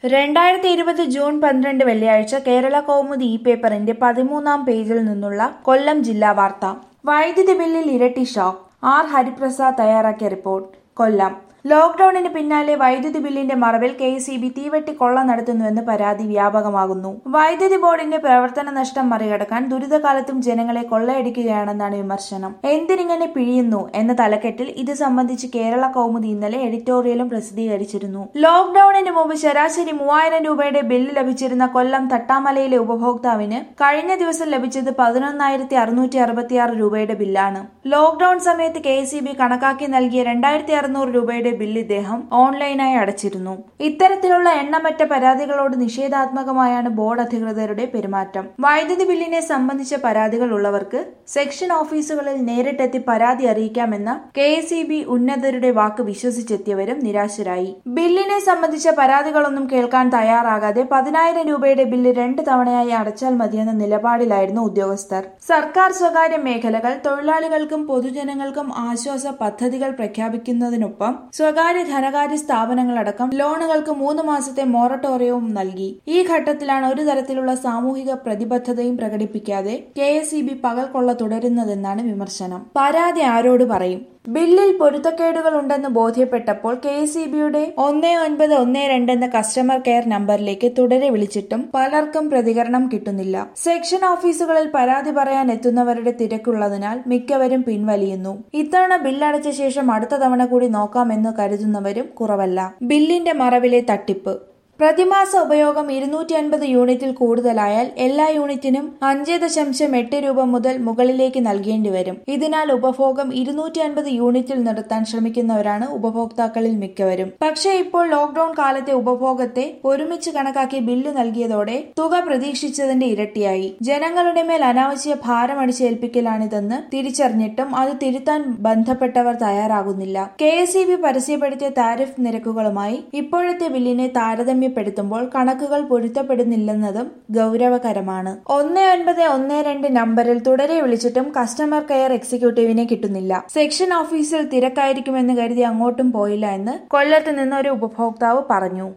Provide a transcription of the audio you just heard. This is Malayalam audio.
രണ്ടായിരത്തി ഇരുപത് ജൂൺ പന്ത്രണ്ട് വെള്ളിയാഴ്ച കേരള കൗമുദി ഇ പേപ്പറിന്റെ പതിമൂന്നാം പേജിൽ നിന്നുള്ള കൊല്ലം ജില്ലാ വാർത്ത വൈദ്യുതി ബില്ലിൽ ഇരട്ടി ഷോക്ക് ആർ ഹരിപ്രസാദ് തയ്യാറാക്കിയ റിപ്പോർട്ട് കൊല്ലം ലോക്ഡൌണിന് പിന്നാലെ വൈദ്യുതി ബില്ലിന്റെ മറവിൽ കെ സി ബി തീവെട്ടി കൊള്ള നടത്തുന്നുവെന്ന് പരാതി വ്യാപകമാകുന്നു വൈദ്യുതി ബോർഡിന്റെ പ്രവർത്തന നഷ്ടം മറികടക്കാൻ ദുരിതകാലത്തും ജനങ്ങളെ കൊള്ളയടിക്കുകയാണെന്നാണ് വിമർശനം എന്തിനിങ്ങനെ പിഴിയുന്നു എന്ന തലക്കെട്ടിൽ ഇത് സംബന്ധിച്ച് കേരള കൗമുദി ഇന്നലെ എഡിറ്റോറിയലും പ്രസിദ്ധീകരിച്ചിരുന്നു ലോക്ഡൌണിന് മുമ്പ് ശരാശരി മൂവായിരം രൂപയുടെ ബില്ല് ലഭിച്ചിരുന്ന കൊല്ലം തട്ടാമലയിലെ ഉപഭോക്താവിന് കഴിഞ്ഞ ദിവസം ലഭിച്ചത് പതിനൊന്നായിരത്തി അറുന്നൂറ്റി അറുപത്തിയാറ് രൂപയുടെ ബില്ലാണ് ലോക്ഡൌൺ സമയത്ത് കെ സി ബി കണക്കാക്കി നൽകിയ രണ്ടായിരത്തി അറുന്നൂറ് രൂപയുടെ ബില്ല് ഇദ്ദേഹം ഓൺലൈനായി അടച്ചിരുന്നു ഇത്തരത്തിലുള്ള എണ്ണമറ്റ പരാതികളോട് നിഷേധാത്മകമായാണ് ബോർഡ് അധികൃതരുടെ പെരുമാറ്റം വൈദ്യുതി ബില്ലിനെ സംബന്ധിച്ച പരാതികൾ ഉള്ളവർക്ക് സെക്ഷൻ ഓഫീസുകളിൽ നേരിട്ടെത്തി പരാതി അറിയിക്കാമെന്ന കെ ഉന്നതരുടെ വാക്ക് വിശ്വസിച്ചെത്തിയവരും നിരാശരായി ബില്ലിനെ സംബന്ധിച്ച പരാതികളൊന്നും കേൾക്കാൻ തയ്യാറാകാതെ പതിനായിരം രൂപയുടെ ബില്ല് രണ്ട് തവണയായി അടച്ചാൽ മതിയെന്ന നിലപാടിലായിരുന്നു ഉദ്യോഗസ്ഥർ സർക്കാർ സ്വകാര്യ മേഖലകൾ തൊഴിലാളികൾക്കും പൊതുജനങ്ങൾക്കും ആശ്വാസ പദ്ധതികൾ പ്രഖ്യാപിക്കുന്നതിനൊപ്പം സ്വകാര്യ ധനകാര്യ സ്ഥാപനങ്ങളടക്കം ലോണുകൾക്ക് മൂന്ന് മാസത്തെ മൊറട്ടോറിയവും നൽകി ഈ ഘട്ടത്തിലാണ് ഒരു തരത്തിലുള്ള സാമൂഹിക പ്രതിബദ്ധതയും പ്രകടിപ്പിക്കാതെ കെ എസ് പകൽ കൊള്ള തുടരുന്നതെന്നാണ് വിമർശനം പരാതി ആരോട് പറയും ബില്ലിൽ പൊരുത്തക്കേടുകൾ ഉണ്ടെന്ന് ബോധ്യപ്പെട്ടപ്പോൾ കെ എസ് ഇ ബിയുടെ ഒന്ന് ഒൻപത് ഒന്ന് രണ്ട് എന്ന കസ്റ്റമർ കെയർ നമ്പറിലേക്ക് തുടരെ വിളിച്ചിട്ടും പലർക്കും പ്രതികരണം കിട്ടുന്നില്ല സെക്ഷൻ ഓഫീസുകളിൽ പരാതി പറയാൻ എത്തുന്നവരുടെ തിരക്കുള്ളതിനാൽ മിക്കവരും പിൻവലിയുന്നു ഇത്തവണ ബില്ലടച്ച ശേഷം അടുത്ത തവണ കൂടി നോക്കാമെന്ന് കരുതുന്നവരും കുറവല്ല ബില്ലിന്റെ മറവിലെ തട്ടിപ്പ് പ്രതിമാസ ഉപയോഗം ഇരുന്നൂറ്റി അൻപത് യൂണിറ്റിൽ കൂടുതലായാൽ എല്ലാ യൂണിറ്റിനും അഞ്ച് ദശാംശം എട്ട് രൂപ മുതൽ മുകളിലേക്ക് നൽകേണ്ടി വരും ഇതിനാൽ ഉപഭോഗം ഇരുന്നൂറ്റി അൻപത് യൂണിറ്റിൽ നിർത്താൻ ശ്രമിക്കുന്നവരാണ് ഉപഭോക്താക്കളിൽ മിക്കവരും പക്ഷേ ഇപ്പോൾ ലോക്ഡൌൺ കാലത്തെ ഉപഭോഗത്തെ ഒരുമിച്ച് കണക്കാക്കി ബില്ല് നൽകിയതോടെ തുക പ്രതീക്ഷിച്ചതിന്റെ ഇരട്ടിയായി ജനങ്ങളുടെ മേൽ അനാവശ്യ ഭാരം അടിച്ചേൽപ്പിക്കലാണിതെന്ന് തിരിച്ചറിഞ്ഞിട്ടും അത് തിരുത്താൻ ബന്ധപ്പെട്ടവർ തയ്യാറാകുന്നില്ല കെ എസ് ഇ ബി പരസ്യപ്പെടുത്തിയ താരിഫ് നിരക്കുകളുമായി ഇപ്പോഴത്തെ ബില്ലിനെ താരതമ്യ താരതമ്യപ്പെടുത്തുമ്പോൾ കണക്കുകൾ പൊരുത്തപ്പെടുന്നില്ലെന്നതും ഗൗരവകരമാണ് ഒന്ന് ഒൻപത് ഒന്ന് രണ്ട് നമ്പറിൽ തുടരെ വിളിച്ചിട്ടും കസ്റ്റമർ കെയർ എക്സിക്യൂട്ടീവിനെ കിട്ടുന്നില്ല സെക്ഷൻ ഓഫീസിൽ തിരക്കായിരിക്കുമെന്ന് കരുതി അങ്ങോട്ടും പോയില്ല എന്ന് കൊല്ലത്ത് നിന്ന് ഒരു ഉപഭോക്താവ് പറഞ്ഞു